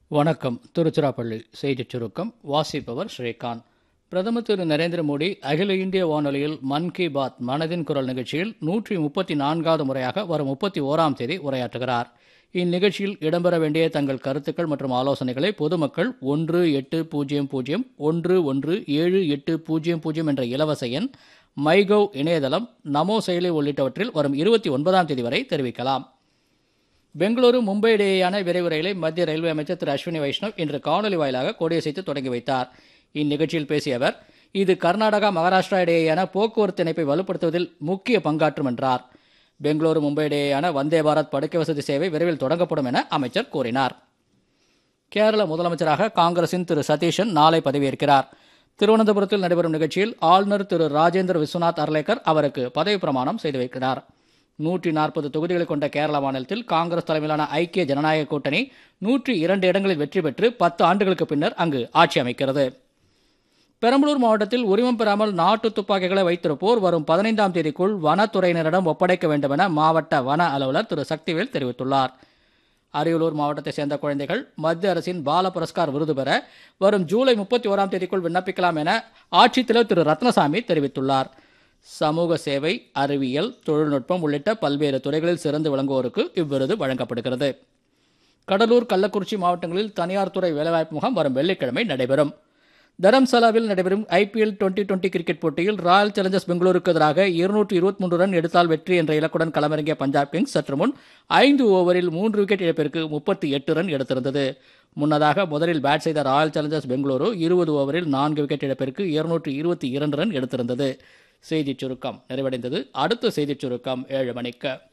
வணக்கம் திருச்சிராப்பள்ளி செய்திச் சுருக்கம் வாசிப்பவர் ஸ்ரீகாந்த் பிரதமர் திரு நரேந்திர மோடி அகில இந்திய வானொலியில் மன் கி பாத் மனதின் குரல் நிகழ்ச்சியில் நூற்றி முப்பத்தி நான்காவது முறையாக வரும் முப்பத்தி ஓராம் தேதி உரையாற்றுகிறார் இந்நிகழ்ச்சியில் இடம்பெற வேண்டிய தங்கள் கருத்துக்கள் மற்றும் ஆலோசனைகளை பொதுமக்கள் ஒன்று எட்டு பூஜ்ஜியம் பூஜ்ஜியம் ஒன்று ஒன்று ஏழு எட்டு பூஜ்ஜியம் பூஜ்ஜியம் என்ற இலவச எண் மைகவ் இணையதளம் நமோ செயலி உள்ளிட்டவற்றில் வரும் இருபத்தி ஒன்பதாம் தேதி வரை தெரிவிக்கலாம் பெங்களூரு மும்பை இடையேயான விரைவு ரயிலை மத்திய ரயில்வே அமைச்சர் திரு அஸ்வினி வைஷ்ணவ் இன்று காணொலி வாயிலாக கொடியசைத்து தொடங்கி வைத்தார் இந்நிகழ்ச்சியில் பேசிய அவர் இது கர்நாடகா மகாராஷ்டிரா இடையேயான போக்குவரத்து இணைப்பை வலுப்படுத்துவதில் முக்கிய பங்காற்றும் என்றார் பெங்களூரு மும்பை இடையேயான வந்தே பாரத் படுக்கை வசதி சேவை விரைவில் தொடங்கப்படும் என அமைச்சர் கூறினார் கேரள முதலமைச்சராக காங்கிரசின் திரு சதீஷன் நாளை பதவியேற்கிறார் திருவனந்தபுரத்தில் நடைபெறும் நிகழ்ச்சியில் ஆளுநர் திரு ராஜேந்திர விஸ்வநாத் அர்லேக்கர் அவருக்கு பதவி பிரமாணம் செய்து வைக்கிறார் நூற்றி நாற்பது தொகுதிகளை கொண்ட கேரள மாநிலத்தில் காங்கிரஸ் தலைமையிலான ஐக்கிய ஜனநாயக கூட்டணி நூற்றி இரண்டு இடங்களில் வெற்றி பெற்று பத்து ஆண்டுகளுக்கு பின்னர் அங்கு ஆட்சி அமைக்கிறது பெரம்பலூர் மாவட்டத்தில் உரிமம் பெறாமல் நாட்டு துப்பாக்கிகளை வைத்திருப்போர் வரும் பதினைந்தாம் தேதிக்குள் வனத்துறையினரிடம் ஒப்படைக்க வேண்டும் என மாவட்ட வன அலுவலர் திரு சக்திவேல் தெரிவித்துள்ளார் அரியலூர் மாவட்டத்தை சேர்ந்த குழந்தைகள் மத்திய அரசின் பால புரஸ்கார் விருது பெற வரும் ஜூலை முப்பத்தி ஓராம் தேதிக்குள் விண்ணப்பிக்கலாம் என ஆட்சித்தலைவர் திரு ரத்னசாமி தெரிவித்துள்ளார் சமூக சேவை அறிவியல் தொழில்நுட்பம் உள்ளிட்ட பல்வேறு துறைகளில் சிறந்து விளங்குவோருக்கு இவ்விருது வழங்கப்படுகிறது கடலூர் கள்ளக்குறிச்சி மாவட்டங்களில் தனியார் துறை வேலைவாய்ப்பு முகாம் வரும் வெள்ளிக்கிழமை நடைபெறும் தரம்சலாவில் நடைபெறும் ஐபிஎல் டுவெண்டி டுவெண்டி கிரிக்கெட் போட்டியில் ராயல் சேலஞ்சர்ஸ் பெங்களூருக்கு எதிராக இருநூற்று இருபத்தி மூன்று ரன் எடுத்தால் வெற்றி என்ற இலக்குடன் களமிறங்கிய பஞ்சாப் கிங்ஸ் சற்று முன் ஐந்து ஓவரில் மூன்று விக்கெட் இழப்பிற்கு முப்பத்தி எட்டு ரன் எடுத்திருந்தது முன்னதாக முதலில் பேட் செய்த ராயல் சேலஞ்சர்ஸ் பெங்களூரு இருபது ஓவரில் நான்கு விக்கெட் இழப்பிற்கு இருநூற்று இருபத்தி இரண்டு ரன் எடுத்திருந்தது செய்திச் சுருக்கம் நிறைவடைந்தது அடுத்த செய்திச் சுருக்கம் ஏழு மணிக்கு